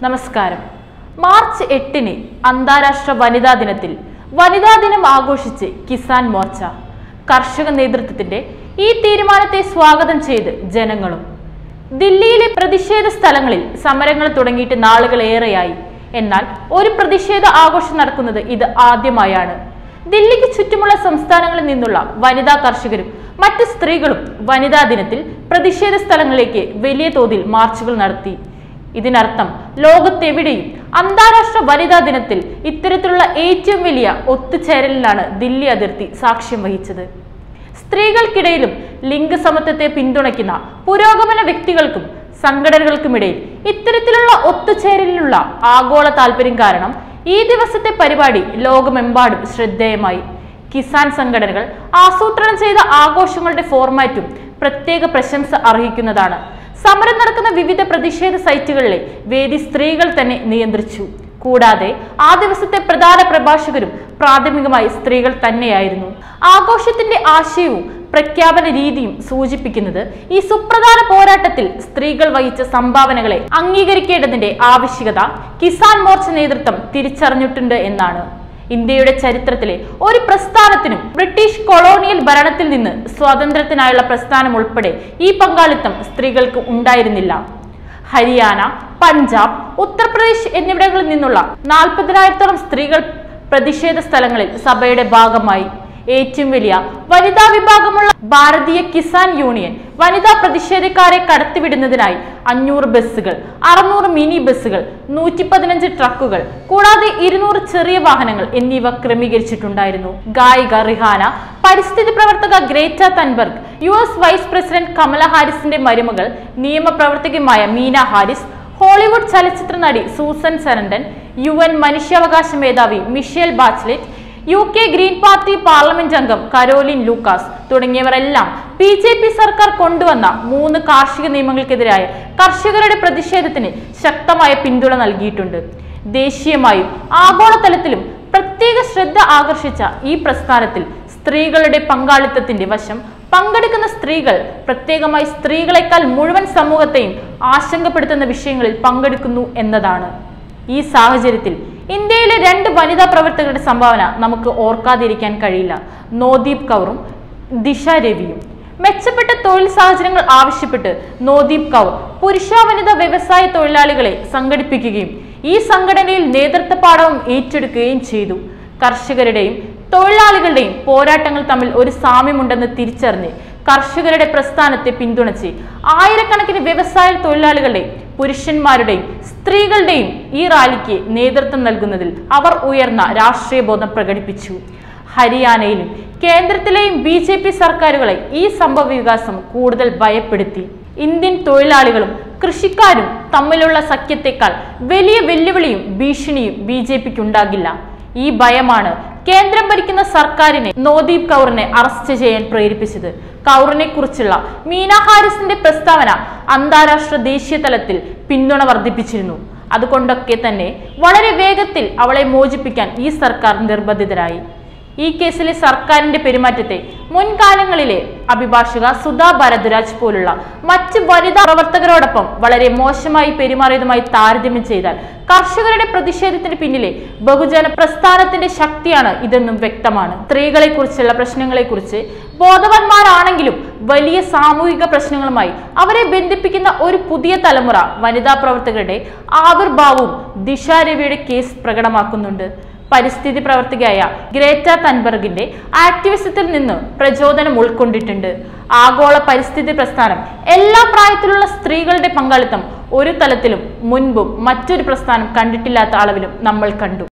നമസ്കാരം മാർച്ച് എട്ടിന് അന്താരാഷ്ട്ര വനിതാ ദിനത്തിൽ വനിതാ ദിനം ആഘോഷിച്ച് കിസാൻ മോർച്ച കർഷക നേതൃത്വത്തിന്റെ ഈ തീരുമാനത്തെ സ്വാഗതം ചെയ്ത് ജനങ്ങളും ദില്ലിയിലെ പ്രതിഷേധ സ്ഥലങ്ങളിൽ സമരങ്ങൾ തുടങ്ങിയിട്ട് നാളുകളേറെയായി എന്നാൽ ഒരു പ്രതിഷേധ ആഘോഷം നടക്കുന്നത് ഇത് ആദ്യമായാണ് ദില്ലിക്ക് ചുറ്റുമുള്ള സംസ്ഥാനങ്ങളിൽ നിന്നുള്ള വനിതാ കർഷകരും മറ്റ് സ്ത്രീകളും വനിതാ ദിനത്തിൽ പ്രതിഷേധ സ്ഥലങ്ങളിലേക്ക് വലിയ തോതിൽ മാർച്ചുകൾ നടത്തി ഇതിനർത്ഥം ലോകത്തെവിടെയും അന്താരാഷ്ട്ര വനിതാ ദിനത്തിൽ ഇത്തരത്തിലുള്ള ഏറ്റവും വലിയ ഒത്തുചേരലിലാണ് ദില്ലി അതിർത്തി സാക്ഷ്യം വഹിച്ചത് സ്ത്രീകൾക്കിടയിലും ലിംഗസമത്വത്തെ പിന്തുണയ്ക്കുന്ന പുരോഗമന വ്യക്തികൾക്കും സംഘടനകൾക്കുമിടയിൽ ഇത്തരത്തിലുള്ള ഒത്തുചേരലിലുള്ള ആഗോള താല്പര്യം കാരണം ഈ ദിവസത്തെ പരിപാടി ലോകമെമ്പാടും ശ്രദ്ധേയമായി കിസാൻ സംഘടനകൾ ആസൂത്രണം ചെയ്ത ആഘോഷങ്ങളുടെ ഫോർമാറ്റും പ്രത്യേക പ്രശംസ അർഹിക്കുന്നതാണ് സമരം നടക്കുന്ന വിവിധ പ്രതിഷേധ സൈറ്റുകളിലെ വേദി സ്ത്രീകൾ തന്നെ നിയന്ത്രിച്ചു കൂടാതെ ആ ദിവസത്തെ പ്രധാന പ്രഭാഷകരും പ്രാഥമികമായി സ്ത്രീകൾ തന്നെയായിരുന്നു ആഘോഷത്തിന്റെ ആശയവും പ്രഖ്യാപന രീതിയും സൂചിപ്പിക്കുന്നത് ഈ സുപ്രധാന പോരാട്ടത്തിൽ സ്ത്രീകൾ വഹിച്ച സംഭാവനകളെ അംഗീകരിക്കേണ്ടതിന്റെ ആവശ്യകത കിസാൻ മോർച്ച നേതൃത്വം തിരിച്ചറിഞ്ഞിട്ടുണ്ട് എന്നാണ് ഇന്ത്യയുടെ ചരിത്രത്തിലെ ഒരു പ്രസ്ഥാനത്തിനും ബ്രിട്ടീഷ് കൊളോണിയൽ ഭരണത്തിൽ നിന്ന് സ്വാതന്ത്ര്യത്തിനായുള്ള പ്രസ്ഥാനം ഉൾപ്പെടെ ഈ പങ്കാളിത്തം സ്ത്രീകൾക്ക് ഉണ്ടായിരുന്നില്ല ഹരിയാന പഞ്ചാബ് ഉത്തർപ്രദേശ് എന്നിവിടങ്ങളിൽ നിന്നുള്ള നാൽപ്പതിനായിരത്തോളം സ്ത്രീകൾ പ്രതിഷേധ സ്ഥലങ്ങളിൽ സഭയുടെ ഭാഗമായി ഏറ്റവും വലിയ വനിതാ വിഭാഗമുള്ള ഭാരതീയ കിസാൻ യൂണിയൻ വനിതാ പ്രതിഷേധക്കാരെ കടത്തിവിടുന്നതിനായി അഞ്ഞൂറ് ബസ്സുകൾ അറുന്നൂറ് മിനി ബസ്സുകൾ നൂറ്റി പതിനഞ്ച് ട്രക്കുകൾ കൂടാതെ ഇരുന്നൂറ് ചെറിയ വാഹനങ്ങൾ എന്നിവ ക്രമീകരിച്ചിട്ടുണ്ടായിരുന്നു ഗായിക റിഹാന പരിസ്ഥിതി പ്രവർത്തക Greta Thunberg U S vice president Kamala ഹാരിസിന്റെ മരുമകൾ നിയമപ്രവർത്തകയുമായ മീന ഹാരിസ് ഹോളിവുഡ് ചലച്ചിത്ര നടി സൂസൻ സരണ്ടൻ യു എൻ മനുഷ്യാവകാശ മേധാവി Michelle Bachelet U K green party parliament അംഗം കരോലിൻ ലൂക്കാസ് തുടങ്ങിയവരെല്ലാം ബി ജെ പി സർക്കാർ കൊണ്ടുവന്ന മൂന്ന് കാർഷിക നിയമങ്ങൾക്കെതിരായ കർഷകരുടെ പ്രതിഷേധത്തിന് ശക്തമായ പിന്തുണ നൽകിയിട്ടുണ്ട് ദേശീയമായും ആഗോളതലത്തിലും പ്രത്യേക ശ്രദ്ധ ആകർഷിച്ച ഈ പ്രസ്ഥാനത്തിൽ സ്ത്രീകളുടെ പങ്കാളിത്തത്തിന്റെ വശം പങ്കെടുക്കുന്ന സ്ത്രീകൾ പ്രത്യേകമായി സ്ത്രീകളെക്കാൾ മുഴുവൻ സമൂഹത്തെയും ആശങ്കപ്പെടുത്തുന്ന വിഷയങ്ങളിൽ പങ്കെടുക്കുന്നു എന്നതാണ് ഈ സാഹചര്യത്തിൽ ഇന്ത്യയിലെ രണ്ട് വനിതാ പ്രവർത്തകരുടെ സംഭാവന നമുക്ക് ഓർക്കാതിരിക്കാൻ കഴിയില്ല നോദീപ് കൗറും ദിശ രവിയും മെച്ചപ്പെട്ട തൊഴിൽ സാഹചര്യങ്ങൾ ആവശ്യപ്പെട്ട് നോദീപ് കൗർ പുരുഷ വനിതാ വ്യവസായ തൊഴിലാളികളെ സംഘടിപ്പിക്കുകയും ഈ സംഘടനയിൽ നേതൃത്വ പാഠവും ഏറ്റെടുക്കുകയും ചെയ്തു കർഷകരുടെയും തൊഴിലാളികളുടെയും പോരാട്ടങ്ങൾ തമ്മിൽ ഒരു സാമ്യമുണ്ടെന്ന് തിരിച്ചറിഞ്ഞ് കർഷകരുടെ പ്രസ്ഥാനത്തെ പിന്തുണച്ച് ആയിരക്കണക്കിന് വ്യവസായ തൊഴിലാളികളുടെയും പുരുഷന്മാരുടെയും സ്ത്രീകളുടെയും ഈ റാലിക്ക് നേതൃത്വം നൽകുന്നതിൽ അവർ ഉയർന്ന രാഷ്ട്രീയ ബോധം പ്രകടിപ്പിച്ചു ഹരിയാനയിലും കേന്ദ്രത്തിലെയും ബി ജെ പി സർക്കാരുകളെ ഈ സംഭവ വികാസം കൂടുതൽ ഭയപ്പെടുത്തി ഇന്ത്യൻ തൊഴിലാളികളും കൃഷിക്കാരും തമ്മിലുള്ള സഖ്യത്തെക്കാൾ വലിയ വെല്ലുവിളിയും ഭീഷണിയും ബി ജെ പിക്ക് ഉണ്ടാകില്ല ഈ ഭയമാണ് കേന്ദ്രം ഭരിക്കുന്ന സർക്കാരിനെ നോദീപ് കൗറിനെ അറസ്റ്റ് ചെയ്യാൻ പ്രേരിപ്പിച്ചത് കൗറിനെ കുറിച്ചുള്ള മീന ഹാരിസിന്റെ പ്രസ്താവന അന്താരാഷ്ട്ര ദേശീയ തലത്തിൽ പിന്തുണ വർദ്ധിപ്പിച്ചിരുന്നു അതുകൊണ്ടൊക്കെ തന്നെ വളരെ വേഗത്തിൽ അവളെ മോചിപ്പിക്കാൻ ഈ സർക്കാർ നിർബന്ധിതരായി ഈ കേസിലെ സർക്കാരിന്റെ പെരുമാറ്റത്തെ മുൻകാലങ്ങളിലെ അഭിഭാഷക സുധാ ഭരദ്വാജ് പോലുള്ള മറ്റ് വനിതാ പ്രവർത്തകരോടൊപ്പം വളരെ മോശമായി പെരുമാറിയതുമായി താരതമ്യം ചെയ്താൽ കർഷകരുടെ പ്രതിഷേധത്തിന് പിന്നിലെ ബഹുജന പ്രസ്ഥാനത്തിന്റെ ശക്തിയാണ് ഇതെന്നും വ്യക്തമാണ് സ്ത്രീകളെ കുറിച്ചുള്ള പ്രശ്നങ്ങളെ കുറിച്ച് ബോധവാന്മാരാണെങ്കിലും വലിയ സാമൂഹിക പ്രശ്നങ്ങളുമായി അവരെ ബന്ധിപ്പിക്കുന്ന ഒരു പുതിയ തലമുറ വനിതാ പ്രവർത്തകരുടെ ആവിർഭാവവും ദിശ രവിയുടെ കേസ് പ്രകടമാക്കുന്നുണ്ട് പരിസ്ഥിതി പ്രവർത്തകയായ ഗ്രേറ്റ തൻബർഗിന്റെ ആക്ടിവിസത്തിൽ നിന്ന് പ്രചോദനം ഉൾക്കൊണ്ടിട്ടുണ്ട് ആഗോള പരിസ്ഥിതി പ്രസ്ഥാനം എല്ലാ പ്രായത്തിലുള്ള സ്ത്രീകളുടെ പങ്കാളിത്തം ഒരു തലത്തിലും മുൻപും മറ്റൊരു പ്രസ്ഥാനം കണ്ടിട്ടില്ലാത്ത അളവിലും നമ്മൾ കണ്ടു